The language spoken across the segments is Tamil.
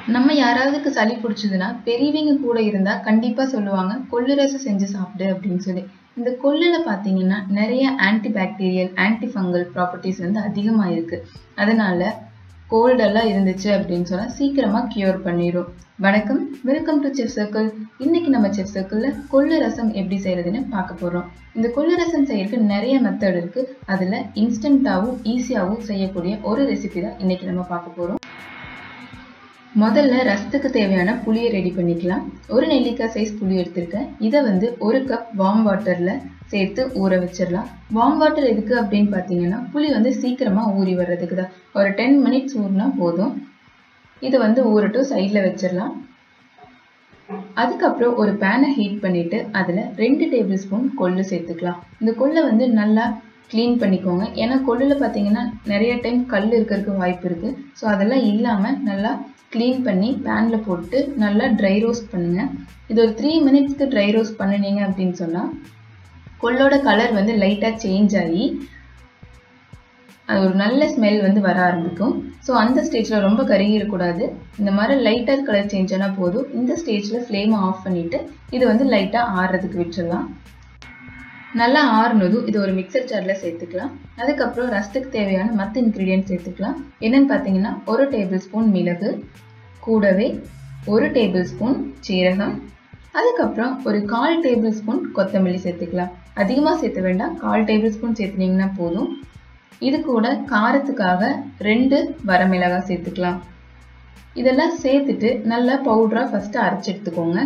நம்ம யாராவதுக்கு சளி பிடிச்சதுன்னா பெரியவங்க கூட இருந்தா கண்டிப்பா சொல்லுவாங்க கொள்ளு ரசம் செஞ்சு சாப்பிடு அப்படின்னு சொல்லி இந்த கொள்ளுல பாத்தீங்கன்னா நிறைய antibacterial antifungal properties வந்து அதிகமா இருக்கு அதனால கோல்டெல்லாம் இருந்துச்சு அப்படின்னு சொன்னா சீக்கிரமா கியூர் பண்ணிடும் வணக்கம் வெல்கம் டு செஃப் சர்க்கிள் இன்னைக்கு நம்ம செஃப் சர்க்கிள்ல கொள்ளு ரசம் எப்படி செய்யறதுன்னு பார்க்க போறோம் இந்த கொள்ளு ரசம் செய்யறதுக்கு நிறைய மெத்தட் இருக்கு அதுல இன்ஸ்டன்டாவும் ஈஸியாவும் செய்யக்கூடிய ஒரு ரெசிபி தான் இன்னைக்கு நம்ம பார்க்க போறோம் முதல்ல ரசத்துக்கு தேவையான புளியை ரெடி பண்ணிக்கலாம் ஒரு நெல்லிக்காய் சைஸ் புளி எடுத்திருக்கேன் இதை வந்து ஒரு கப் வார்ம் வாட்டர்ல சேர்த்து ஊற வச்சிடலாம் வார்ம் வாட்டர் எதுக்கு அப்படின்னு பார்த்தீங்கன்னா புளி வந்து சீக்கிரமா ஊறி வர்றதுக்கு தான் ஒரு டென் மினிட்ஸ் ஊறினா போதும் இது வந்து ஊறட்டும் சைடில் வச்சிடலாம் அதுக்கப்புறம் ஒரு பேனை ஹீட் பண்ணிட்டு அதில் ரெண்டு டேபிள் ஸ்பூன் கொள்ளு சேர்த்துக்கலாம் இந்த கொள்ளை வந்து நல்லா க்ளீன் பண்ணிக்கோங்க ஏன்னா கொள்ளில் பார்த்தீங்கன்னா நிறைய டைம் கல் இருக்கிறதுக்கு வாய்ப்பு இருக்குது ஸோ அதெல்லாம் இல்லாமல் நல்லா க்ளீன் பண்ணி பேனில் போட்டு நல்லா ட்ரை ரோஸ்ட் பண்ணுங்கள் இது ஒரு த்ரீ மினிட்ஸ்க்கு ட்ரை ரோஸ்ட் பண்ணினீங்க அப்படின்னு சொன்னால் கொள்ளோட கலர் வந்து லைட்டாக சேஞ்ச் ஆகி அது ஒரு நல்ல ஸ்மெல் வந்து வர ஆரம்பிக்கும் ஸோ அந்த ஸ்டேஜில் ரொம்ப கருகிடக்கூடாது இந்த மாதிரி லைட்டாக கலர் சேஞ்ச் ஆனால் போதும் இந்த ஸ்டேஜில் ஃப்ளேமை ஆஃப் பண்ணிவிட்டு இது வந்து லைட்டாக ஆறுறதுக்கு விட்டுடலாம் நல்லா ஆறுனதும் இது ஒரு மிக்சர் ஜாரில் சேர்த்துக்கலாம் அதுக்கப்புறம் ரசத்துக்கு தேவையான மற்ற இன்க்ரீடியன்ட் சேர்த்துக்கலாம் என்னென்னு பார்த்தீங்கன்னா ஒரு டேபிள் ஸ்பூன் மிளகு கூடவே ஒரு டேபிள் ஸ்பூன் சீரகம் அதுக்கப்புறம் ஒரு கால் டேபிள் ஸ்பூன் கொத்தமல்லி சேர்த்துக்கலாம் அதிகமாக சேர்த்த வேண்டாம் கால் டேபிள் ஸ்பூன் சேர்த்துனீங்கன்னா போதும் இது கூட காரத்துக்காக ரெண்டு வரமிளகாய் சேர்த்துக்கலாம் இதெல்லாம் சேர்த்துட்டு நல்லா பவுடராக ஃபஸ்ட்டு அரைச்சி எடுத்துக்கோங்க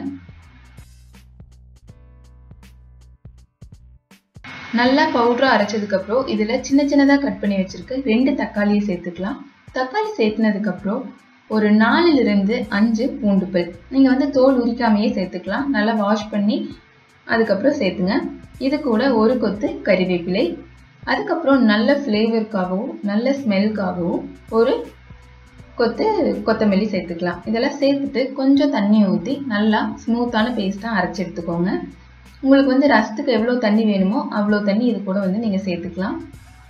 நல்லா பவுடராக அரைச்சதுக்கப்புறம் இதில் சின்ன சின்னதாக கட் பண்ணி வச்சுருக்க ரெண்டு தக்காளியை சேர்த்துக்கலாம் தக்காளி சேர்த்துனதுக்கப்புறம் ஒரு நாலுலேருந்து அஞ்சு பூண்டு பல் நீங்கள் வந்து தோல் உரிக்காமையே சேர்த்துக்கலாம் நல்லா வாஷ் பண்ணி அதுக்கப்புறம் சேர்த்துங்க இது கூட ஒரு கொத்து கறிவேப்பிலை அதுக்கப்புறம் நல்ல ஃப்ளேவருக்காகவும் நல்ல ஸ்மெல்க்காகவும் ஒரு கொத்து கொத்தமல்லி சேர்த்துக்கலாம் இதெல்லாம் சேர்த்துட்டு கொஞ்சம் தண்ணி ஊற்றி நல்லா ஸ்மூத்தான பேஸ்ட்டாக அரைச்சி எடுத்துக்கோங்க உங்களுக்கு வந்து ரசத்துக்கு எவ்வளோ தண்ணி வேணுமோ அவ்வளோ தண்ணி இது கூட வந்து நீங்கள் சேர்த்துக்கலாம்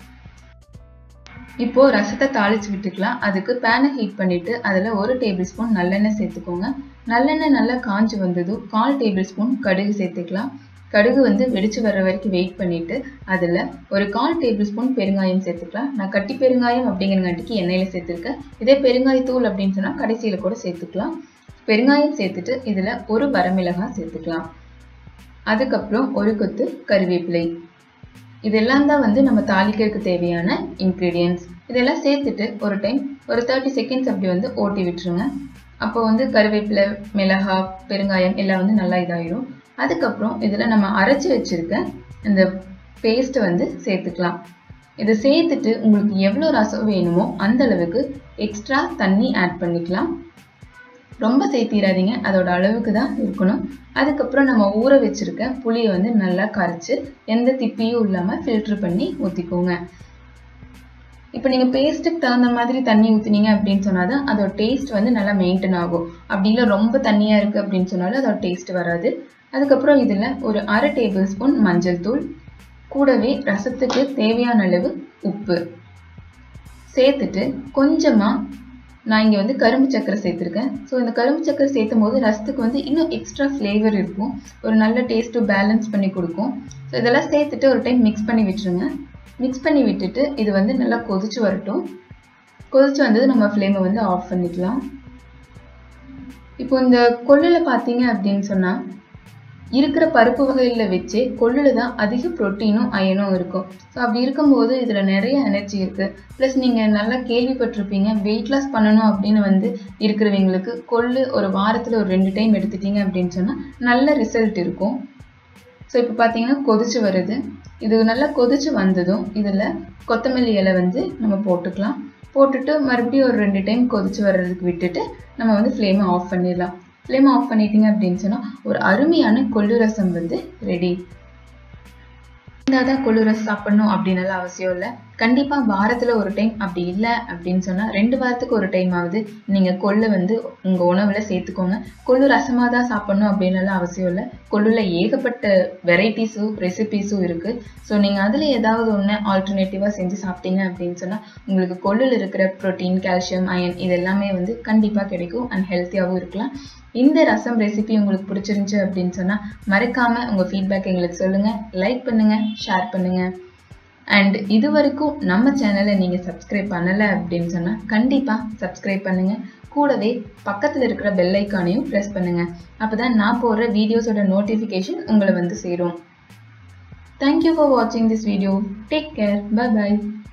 இப்போ ரசத்தை தாளிச்சு விட்டுக்கலாம் அதுக்கு பேனை ஹீட் பண்ணிட்டு அதில் ஒரு டேபிள் ஸ்பூன் நல்லெண்ணெய் சேர்த்துக்கோங்க நல்லெண்ணெய் நல்லா காஞ்சி வந்ததும் கால் டேபிள் ஸ்பூன் கடுகு சேர்த்துக்கலாம் கடுகு வந்து வெடிச்சு வர்ற வரைக்கும் வெயிட் பண்ணிட்டு அதில் ஒரு கால் டேபிள் ஸ்பூன் பெருங்காயம் சேர்த்துக்கலாம் நான் கட்டி பெருங்காயம் அப்படிங்கிறங்காட்டிக்கு எண்ணெயில் சேர்த்துருக்கேன் இதே பெருங்காயத்தூள் அப்படின்னு சொன்னால் கடைசியில் கூட சேர்த்துக்கலாம் பெருங்காயம் சேர்த்துட்டு இதில் ஒரு வரமிளகாய் சேர்த்துக்கலாம் அதுக்கப்புறம் ஒரு கொத்து கருவேப்பிலை இதெல்லாம் தான் வந்து நம்ம தாளிக்கிறதுக்கு தேவையான இன்க்ரீடியன்ஸ் இதெல்லாம் சேர்த்துட்டு ஒரு டைம் ஒரு தேர்ட்டி செகண்ட்ஸ் அப்படி வந்து ஓட்டி விட்டுருங்க அப்போ வந்து கருவேப்பிலை மிளகா பெருங்காயம் எல்லாம் வந்து நல்லா இதாயிரும் அதுக்கப்புறம் இதில் நம்ம அரைச்சி வச்சுருக்க இந்த பேஸ்ட்டை வந்து சேர்த்துக்கலாம் இதை சேர்த்துட்டு உங்களுக்கு எவ்வளோ ரசம் வேணுமோ அந்த அளவுக்கு எக்ஸ்ட்ரா தண்ணி ஆட் பண்ணிக்கலாம் ரொம்ப சேர்த்திடாதீங்க அதோட அளவுக்கு தான் இருக்கணும் அதுக்கப்புறம் நம்ம ஊற வச்சிருக்க புளியை வந்து நல்லா கரைச்சி எந்த திப்பியும் இல்லாமல் ஃபில்ட்ரு பண்ணி ஊற்றிக்கோங்க இப்போ நீங்கள் பேஸ்ட்டுக்கு தகுந்த மாதிரி தண்ணி ஊற்றினீங்க அப்படின்னு சொன்னால் தான் அதோட டேஸ்ட் வந்து நல்லா மெயின்டைன் ஆகும் அப்படி இல்லை ரொம்ப தண்ணியாக இருக்குது அப்படின்னு சொன்னாலும் அதோட டேஸ்ட் வராது அதுக்கப்புறம் இதில் ஒரு அரை டேபிள் ஸ்பூன் மஞ்சள் தூள் கூடவே ரசத்துக்கு தேவையான அளவு உப்பு சேர்த்துட்டு கொஞ்சமாக நான் இங்கே வந்து கரும்பு சக்கரை சேர்த்துருக்கேன் ஸோ இந்த கரும்பு சக்கரை சேர்த்தும் போது ரசத்துக்கு வந்து இன்னும் எக்ஸ்ட்ரா ஃப்ளேவர் இருக்கும் ஒரு நல்ல டேஸ்ட்டு பேலன்ஸ் பண்ணி கொடுக்கும் ஸோ இதெல்லாம் சேர்த்துட்டு ஒரு டைம் மிக்ஸ் பண்ணி விட்டுருங்க மிக்ஸ் பண்ணி விட்டுட்டு இது வந்து நல்லா கொதிச்சு வரட்டும் கொதிச்சு வந்தது நம்ம ஃப்ளேமை வந்து ஆஃப் பண்ணிக்கலாம் இப்போ இந்த கொள்ளில் பார்த்தீங்க அப்படின்னு சொன்னால் இருக்கிற பருப்பு வகைகளில் வச்சு கொள்ளில் தான் அதிக ப்ரோட்டீனும் அயனும் இருக்கும் ஸோ அப்படி இருக்கும்போது இதில் நிறைய எனர்ஜி இருக்குது ப்ளஸ் நீங்கள் நல்லா கேள்விப்பட்டிருப்பீங்க வெயிட் லாஸ் பண்ணணும் அப்படின்னு வந்து இருக்கிறவங்களுக்கு கொள்ளு ஒரு வாரத்தில் ஒரு ரெண்டு டைம் எடுத்துட்டீங்க அப்படின்னு சொன்னால் நல்ல ரிசல்ட் இருக்கும் ஸோ இப்போ பார்த்தீங்கன்னா கொதிச்சு வருது இது நல்லா கொதிச்சு வந்ததும் இதில் கொத்தமல்லி இலை வந்து நம்ம போட்டுக்கலாம் போட்டுட்டு மறுபடியும் ஒரு ரெண்டு டைம் கொதிச்சு வர்றதுக்கு விட்டுட்டு நம்ம வந்து ஃப்ளேமை ஆஃப் பண்ணிடலாம் ஃப்ளேம் ஆஃப் பண்ணிட்டீங்க அப்படின்னு சொன்னால் ஒரு அருமையான கொள்ளு ரசம் வந்து ரெடி இருந்தால் தான் கொள்ளு ரசம் சாப்பிடணும் அப்படின்னு அவசியம் இல்லை கண்டிப்பாக வாரத்தில் ஒரு டைம் அப்படி இல்லை அப்படின்னு சொன்னால் ரெண்டு வாரத்துக்கு ஒரு டைம் ஆகுது நீங்கள் கொள்ளு வந்து உங்கள் உணவில் சேர்த்துக்கோங்க கொள்ளு ரசமாக தான் சாப்பிடணும் அப்படின்னுலாம் அவசியம் இல்லை கொள்ளுல ஏகப்பட்ட வெரைட்டிஸும் ரெசிபீஸும் இருக்குது ஸோ நீங்கள் அதில் ஏதாவது ஒன்று ஆல்டர்னேட்டிவாக செஞ்சு சாப்பிட்டீங்க அப்படின்னு சொன்னால் உங்களுக்கு கொள்ளில் இருக்கிற ப்ரோட்டீன் கால்சியம் அயன் இது எல்லாமே வந்து கண்டிப்பாக கிடைக்கும் அண்ட் ஹெல்த்தியாகவும் இருக்கலாம் இந்த ரசம் ரெசிபி உங்களுக்கு பிடிச்சிருந்துச்சு அப்படின்னு சொன்னால் மறக்காமல் உங்கள் ஃபீட்பேக் எங்களுக்கு சொல்லுங்கள் லைக் பண்ணுங்கள் ஷேர் பண்ணுங்கள் அண்ட் இது வரைக்கும் நம்ம சேனலை நீங்கள் சப்ஸ்கிரைப் பண்ணலை அப்படின்னு சொன்னால் கண்டிப்பாக சப்ஸ்கிரைப் பண்ணுங்கள் கூடவே பக்கத்தில் இருக்கிற பெல் ஐக்கானையும் ப்ரெஸ் பண்ணுங்கள் அப்போ தான் நான் போடுற வீடியோஸோட நோட்டிஃபிகேஷன் உங்களை வந்து சேரும் தேங்க்யூ ஃபார் வாட்சிங் this video take care bye by